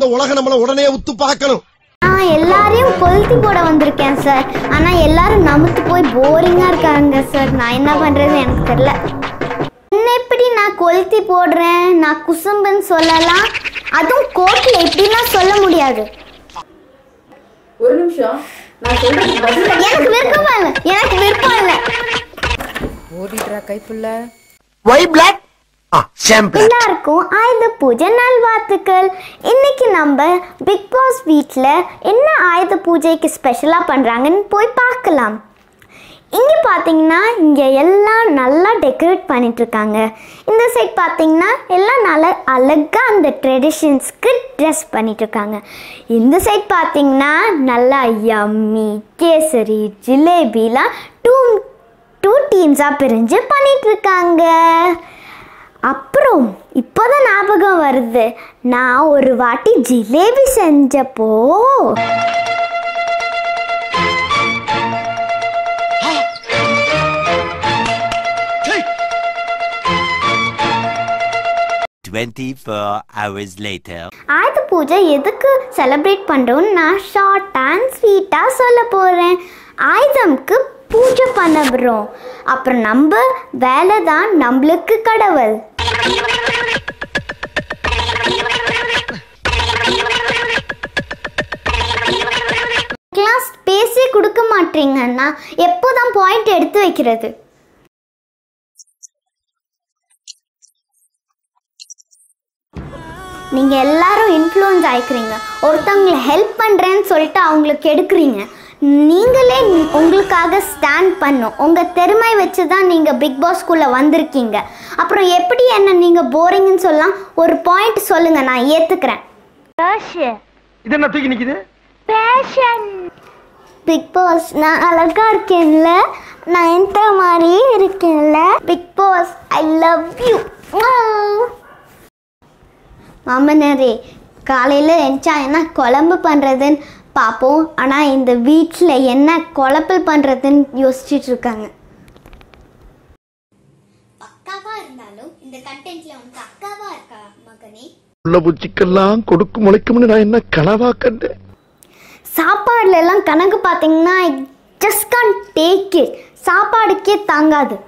உலகம் நம்மள உடனே உத்து பார்க்கணும் நான் எல்லாரையும் கொளுத்தி போட வந்திருக்கேன் சார் ஆனா எல்லாரும் நமுத்து போய் போரிங்கா இருக்காங்க சார் நான் என்ன பண்றது எனக்கு தெரியல என்ன எப்படி நான் கொளுத்தி போடுறேன் நான் குசும்புன்னு சொல்லலாம் அதுவும் கோர்ட்ல எப்படிலாம் சொல்ல முடியாது ஒரு நிமிஷம் நான் சொல்றது பதில் எனக்கு விருப்பம் இல்லை எனக்கு விருப்பம் இல்லை ஓடிடுறா கைப்புள்ள ஒய் பிளாக் ஷாம்பு எல்லாருக்கும் ஆயுத பூஜை நல்வாழ்த்துக்கள் இன்னைக்கு நம்ம பிக் பாஸ் வீட்டில் என்ன ஆயுத பூஜைக்கு ஸ்பெஷலாக பண்ணுறாங்கன்னு போய் பார்க்கலாம் இங்கே பார்த்தீங்கன்னா இங்கே எல்லாம் நல்லா டெக்கரேட் பண்ணிட்டு இருக்காங்க இந்த சைட் பார்த்தீங்கன்னா எல்லாம் நல்லா அழகாக அந்த ட்ரெடிஷன்ஸ்க்கு ட்ரெஸ் பண்ணிட்டு இருக்காங்க இந்த சைட் பார்த்தீங்கன்னா நல்லா யம்மி கேசரி ஜிலேபிலாம் டூ டூ டீம்ஸாக பிரிஞ்சு பண்ணிட்டு இருக்காங்க அப்புறம் இப்போதான் ஞாபகம் வருது நான் ஒரு வாட்டி ஜிலேபி செஞ்சப்போ Twenty-four hours later. ஆயுத பூஜை எதுக்கு செலிப்ரேட் பண்ணுறோன்னு நான் ஷார்ட் அண்ட் ஸ்வீட்டாக சொல்ல போகிறேன் ஆயுதம்க்கு பூஜை பண்ணுறோம் அப்புறம் நம்ம வேலை தான் நம்மளுக்கு கடவுள் கிளாஸ் பேசி கொடுக்க மாட்டீங்கன்னா எப்போதான் பாயிண்ட் எடுத்து வைக்கிறது நீங்க எல்லாரும் இன்ஃப்ளூயன்ஸ் ஆயிக்கிறீங்க ஒருத்தவங்களை ஹெல்ப் பண்றேன்னு சொல்லிட்டு அவங்களுக்கு எடுக்கிறீங்க நீங்களே உங்களுக்காக ஸ்டாண்ட் பண்ணும் உங்க திறமை வச்சு தான் நீங்க பிக் பாஸ்குள்ள வந்திருக்கீங்க அப்புறம் எப்படி என்ன நீங்க போரிங்னு சொல்லலாம் ஒரு பாயிண்ட் சொல்லுங்க நான் ஏத்துக்கிறேன் இது என்ன தூக்கி நிக்குது பேஷன் பிக் பாஸ் நான் அழகா இருக்கேன்ல நான் இந்த மாதிரியே இருக்கேன்ல Bigg Boss I love you மாமனரே காலையில் எந்திச்சா என்ன குழம்பு பண்ணுறதுன்னு பார்ப்போம் ஆனால் இந்த வீட்டில் என்ன குழப்பல் பண்ணுறதுன்னு யோசிச்சுட்டு இருக்காங்க அக்காவா இருந்தாலும் இந்த கண்டென்ட்ல உனக்கு அக்காவா இருக்கா மகனே உள்ள பூச்சிக்கெல்லாம் கொடுக்கு முளைக்கும்னு நான் என்ன கனவா கண்டேன் சாப்பாடுல எல்லாம் கணக்கு பார்த்தீங்கன்னா ஜஸ்ட் கான் டேக் இட் சாப்பாடுக்கே தாங்காது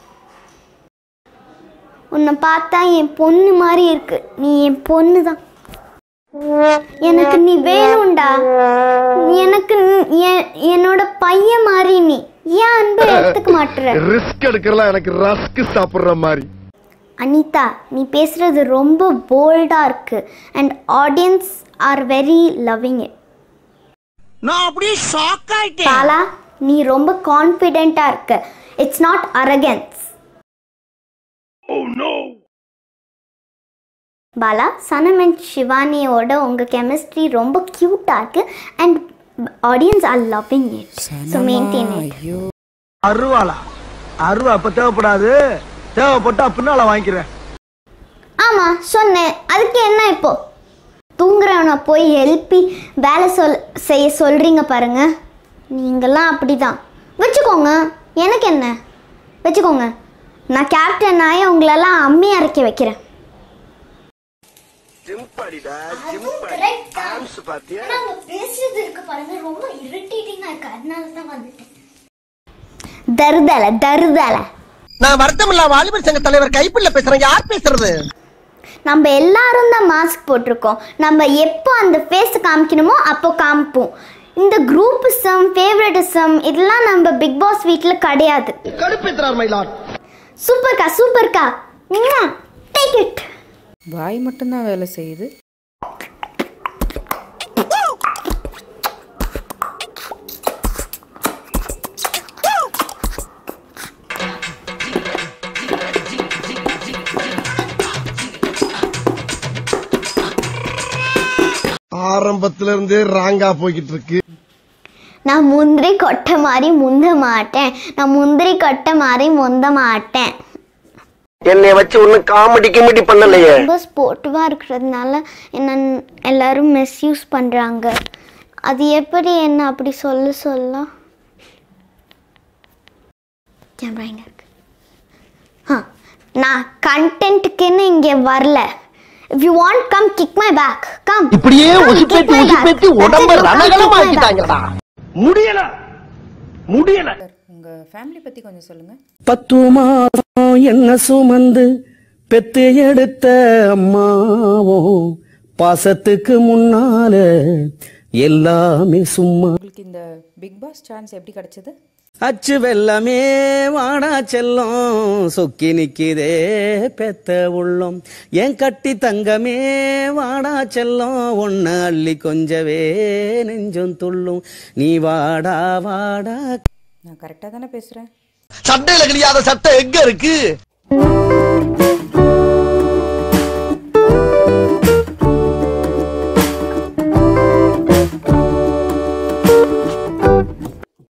உன்னை பார்த்தா என் பொண்ணு மாதிரி இருக்கு நீ என் பொண்ணு தான் எனக்கு நீ வேணும்டா எனக்கு நீ- என்- என்னோட பையன் மாதிரி நீ ஏன் அன்பை எடுத்துக்க மாட்டுற ரிஸ்க் எடுக்கலாம் எனக்கு ரஸ்க் சாப்பிடுற மாதிரி அனிதா நீ பேசுறது ரொம்ப போல்டா இருக்கு and audience are very loving it நான் அப்படியே ஷாக் ஆயிட்டேன் பாலா நீ ரொம்ப கான்ஃபிடென்ட்டா இருக்க it's not arrogance Bala Sanam and சிவானியோட உங்க கெமிஸ்ட்ரி ரொம்ப கியூட்டா இருக்கு and audience are loving it so maintain it ஐயோ அருவாளா அருவா இப்ப தேவைப்படாது தேவைப்பட்டா பின்னால வாங்கிக்கிறேன் ஆமா சொன்னேன் அதுக்கு என்ன இப்போ தூங்குறவனை போய் எழுப்பி வேலை சொல் செய்ய சொல்றீங்க பாருங்க நீங்கெல்லாம் அப்படிதான் வச்சுக்கோங்க எனக்கு என்ன வச்சுக்கோங்க நான் கேப்டன் ஆகி உங்களெல்லாம் அம்மி அரைக்க வைக்கிறேன் ஜிம்பாடிடா ஜிம்பாடி டான்ஸ் பாத்தியா பேசுறது இருக்கு பாருங்க ரொம்ப இரிட்டேட்டிங்கா இருக்கு அதனால தான் வந்துட்டேன் தருதலை தருதலை நான் வருத்தமில்லா வாலிபர் சங்க தலைவர் கைப்பிள்ள பேசுறேன் யார் பேசுறது நம்ம எல்லாரும் தான் மாஸ்க் போட்டிருக்கோம் நம்ம எப்போ அந்த ஃபேஸ் காமிக்கணுமோ அப்போ காமிப்போம் இந்த குரூப்பிசம் ஃபேவரட்டிசம் இதெல்லாம் நம்ம பிக் பாஸ் வீட்டில் கிடையாது கடுப்பேத்துறார் மயிலாட் சூப்பர்க்கா சூப்பர்க்கா டேக் இட் வாய் மட்டும்தான் வேலை செய்யுது ஆரம்பத்துல இருந்தே ராங்கா போய்கிட்டு இருக்கு நான் முந்திரி கொட்டை மாதிரி முந்த மாட்டேன் நான் முந்திரி கொட்டை மாதிரி முந்த மாட்டேன் என்னை வச்சு ஒன்னும் காமெடி கிமெடி பண்ணலையே ரொம்ப ஸ்போர்ட்டிவாக இருக்கிறதுனால என்ன எல்லாரும் மிஸ்யூஸ் பண்ணுறாங்க அது எப்படி என்ன அப்படி சொல்ல சொல்ல கேமரா எங்க இருக்கு ஆ நான் கண்டென்ட்டுக்குன்னு இங்கே வரல if you want come kick my back come இப்படியே உசுப்பேத்தி உசுப்பேத்தி உடம்ப ரணகளமா ஆக்கிட்டாங்கடா முடியல முடியல உங்க ஃபேமிலி பத்தி கொஞ்சம் சொல்லுங்க பத்து மாதம் என்ன சுமந்து பெத்து எடுத்த அம்மாவோ பாசத்துக்கு முன்னால எல்லாமே சும்மா உங்களுக்கு இந்த பிக் பாஸ் சான்ஸ் எப்படி கிடைச்சது அச்சு வெள்ளமே வாடா செல்லம் சொக்கி நிக்குதே பெத்த உள்ளம் என் கட்டி தங்கமே வாடா செல்லம் ஒன்ன அள்ளி கொஞ்சவே நெஞ்சம் துள்ளும் நீ வாடா வாடா நான் கரெக்டாக தானே பேசுகிறேன் சட்டையில கிழியாத சட்டை எங்க இருக்கு